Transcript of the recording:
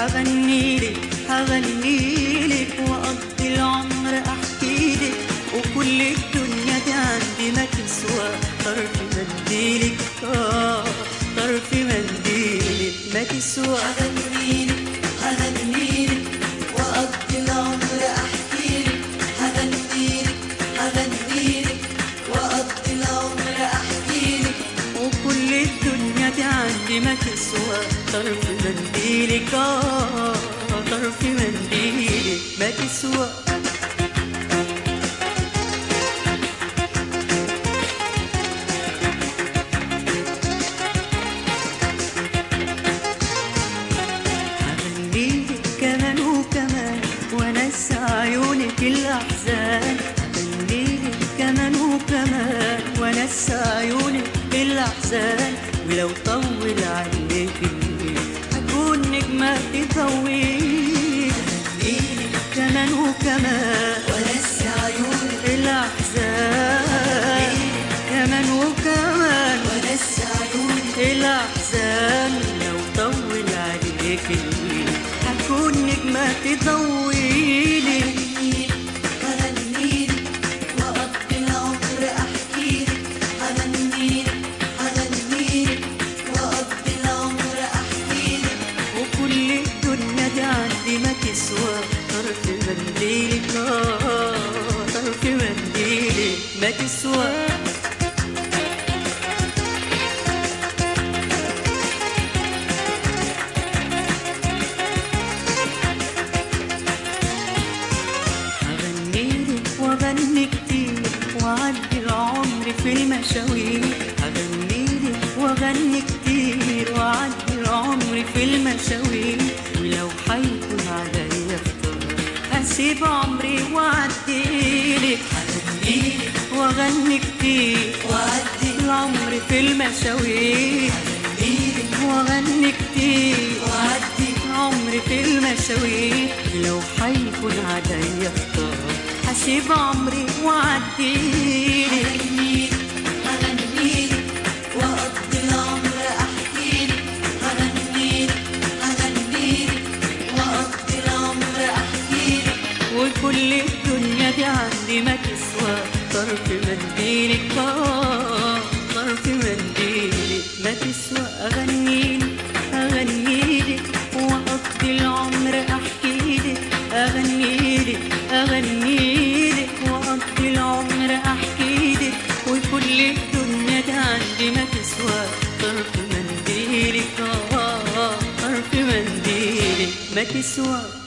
هغنيلك هغنيلك واقضي العمر احكيلك وكل الدنيا دي عندي ما تسوى طرف منديلك اه طرف منديلك ما تسوى هغنيلك هغنيلك واقضي العمر احكيلك هغنيلك هغنيلك واقضي العمر احكيلك وكل الدنيا دي عندي ما تسوى طرف منديلك اه طرف منديلك ما تسوى هغنيلك كمان وكمان وانسى عيونك الاحزان هغنيلك كمان وكمان وانسى عيونك الاحزان ولو طول عليك الليل هكون نجمة تضويل هغنيلك كمان وكمان ونسي عيونك الاحزان كمان وكمان ونسي عيونك الأحزان لو طول عليك الليل هكون نجمة تضويلي هغنيلك واقضي العمر احكيلك هغنيلك هغنيلك واقضي العمر احكيلك وكل الدنيا دي عندي ما تسوى طرف منديلك آه طرف منديلك ما تسوى هغنيلك واغني كتير واعدي العمر في المشاوير هغنيلك واغني كتير واعدي العمر في المشاوير ولو حيكون عليا اختار هسيب عمري واعديلك هغنيلك واغني كتير وعدي العمر في المشاوير هغنيلك واغني كتير وعدي عمري في المشاوير لو حيكون عليا اختار هسيب عمري واعديلك هغنيلك هغنيلك واقضي العمر احكيلك هغنيلك هغنيلك واقضي العمر احكيلك وكل الدنيا دي عندي ما تسوى طرف منديلك آه طرف منديلك ما تسوى أغنيلك أغنيلك وأقضي العمر أحكيلك أغنيلك أغنيلك وأقضي العمر أحكيلك وكل الدنيا دي عندي ما تسوى طرف منديلك آه طرف منديلك ما تسوى